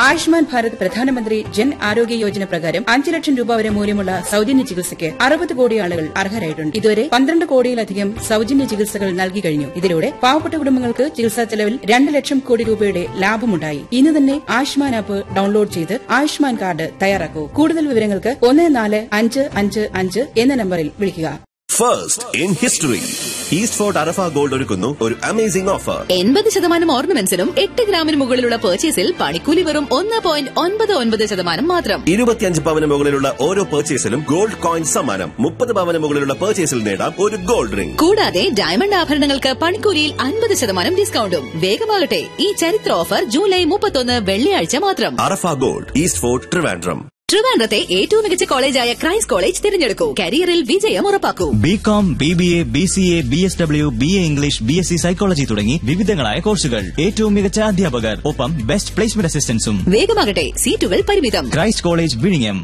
ആയുഷ്മാൻ ഭാരത് പ്രധാനമന്ത്രി ജൻ ആരോഗ്യ യോജന പ്രകാരം അഞ്ച് ലക്ഷം രൂപ വരെ മൂല്യമുള്ള സൌജന്യ ചികിത്സയ്ക്ക് അറുപത് കോടി ആളുകൾ അർഹരായിട്ടുണ്ട് ഇതുവരെ പന്ത്രണ്ട് കോടിയിലധികം സൌജന്യ ചികിത്സകൾ നൽകി കഴിഞ്ഞു ഇതിലൂടെ പാവപ്പെട്ട കുടുംബങ്ങൾക്ക് ചികിത്സാ ചെലവിൽ രണ്ട് ലക്ഷം കോടി രൂപയുടെ ലാഭമുണ്ടായി ഇന്ന് തന്നെ ആയുഷ്മാൻ ആപ്പ് ഡൌൺലോഡ് ചെയ്ത് ആയുഷ്മാൻ കാർഡ് തയ്യാറാക്കൂ കൂടുതൽ വിവരങ്ങൾക്ക് ഒന്ന് നാല് അഞ്ച് അഞ്ച് അഞ്ച് എന്ന നമ്പറിൽ വിളിക്കുക first in history east fort Arafa gold ഒരുക്കുന്നു ഒരു അമേസിംഗ് ഓഫർ എൺപത് ശതമാനം ഓർണമെന്റ്സിനും എട്ട് ഗ്രാമിന് മുകളിലുള്ള പർച്ചേസിൽ പണിക്കൂലി വെറും ഒന്ന് പോയിന്റ് ഒൻപത് ഒൻപത് ശതമാനം മാത്രം ഇരുപത്തിയഞ്ച് പവന് മുകളിലുള്ള ഓരോ പർച്ചേസിലും ഗോൾഡ് കോയിൻ സമ്മാനം മുപ്പത് പവന് മുകളിലുള്ള പർച്ചേസിൽ നേടാം ഒരു ഗോൾഡ് റിംഗ് കൂടാതെ ഡയമണ്ട് ആഭരണങ്ങൾക്ക് പണിക്കൂലിയിൽ അൻപത് ശതമാനം ഡിസ്കൌണ്ടും വേഗമാകട്ടെ ഈ ചരിത്ര ഓഫർ ജൂലൈ മുപ്പത്തൊന്ന് വെള്ളിയാഴ്ച മാത്രം Arafa gold east fort Trivandrum ട്രിവാൻഡ്രത്തെ ഏറ്റവും മികച്ച കോളേജായ ക്രൈസ്റ്റ് കോളേജ് തിരഞ്ഞെടുക്കൂ കരിയറിൽ വിജയം ഉറപ്പാക്കൂ B com B B A B C A B S W B A English B S C psychology തുടങ്ങി വിവിധങ്ങളായ കോഴ്സുകൾ ഏറ്റവും മികച്ച അധ്യാപകർ ഒപ്പം ബെസ്റ്റ് പ്ലേസ്മെന്റ് അസിസ്റ്റൻസും വേഗമാകട്ടെ സീറ്റുകൾ പരിമിതം ക്രൈസ്റ്റ് കോളേജ് വിഴിഞ്ഞം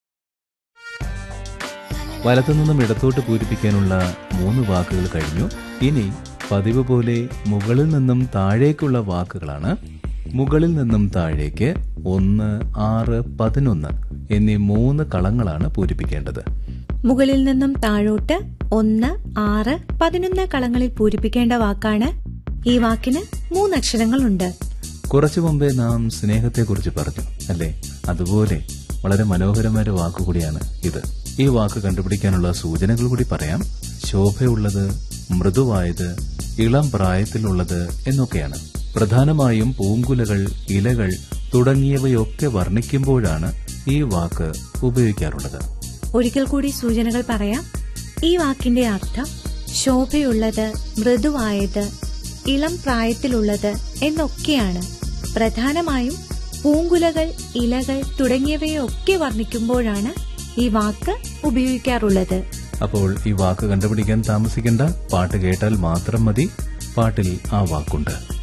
വലത്തുനിന്നും ഇടത്തോട്ട് പൂരിപ്പിക്കാനുള്ള മൂന്ന് വാക്കുകൾ കഴിഞ്ഞു ഇനി പതിവ് പോലെ മുകളിൽ നിന്നും താഴേക്കുള്ള വാക്കുകളാണ് മുകളിൽ നിന്നും താഴേക്ക് ഒന്ന് ആറ് പതിനൊന്ന് എന്നീ മൂന്ന് കളങ്ങളാണ് പൂരിപ്പിക്കേണ്ടത് മുകളിൽ നിന്നും താഴോട്ട് ഒന്ന് ആറ് പതിനൊന്ന് കളങ്ങളിൽ പൂരിപ്പിക്കേണ്ട വാക്കാണ് ഈ വാക്കിന് മൂന്നക്ഷരങ്ങളുണ്ട് കുറച്ചു മുമ്പേ നാം സ്നേഹത്തെക്കുറിച്ച് പറഞ്ഞു അല്ലേ അതുപോലെ വളരെ മനോഹരമായ ഒരു വാക്കുകൂടിയാണ് ഇത് ഈ വാക്ക് കണ്ടുപിടിക്കാനുള്ള സൂചനകൾ കൂടി പറയാം ശോഭയുള്ളത് മൃദുവായത് ഇളം പ്രായത്തിലുള്ളത് എന്നൊക്കെയാണ് പ്രധാനമായും പൂങ്കുലകൾ ഇലകൾ തുടങ്ങിയവയൊക്കെ വർണ്ണിക്കുമ്പോഴാണ് ഈ വാക്ക് ഉപയോഗിക്കാറുള്ളത് ഒരിക്കൽ കൂടി സൂചനകൾ പറയാം ഈ വാക്കിന്റെ അർത്ഥം ശോഭയുള്ളത് മൃദുവായത് ഇളം പ്രായത്തിലുള്ളത് എന്നൊക്കെയാണ് പ്രധാനമായും പൂങ്കുലകൾ ഇലകൾ തുടങ്ങിയവയൊക്കെ വർണ്ണിക്കുമ്പോഴാണ് ഈ വാക്ക് ഉപയോഗിക്കാറുള്ളത് അപ്പോൾ ഈ വാക്ക് കണ്ടുപിടിക്കാൻ താമസിക്കേണ്ട പാട്ട് കേട്ടാൽ മാത്രം മതി പാട്ടിൽ ആ വാക്കുണ്ട്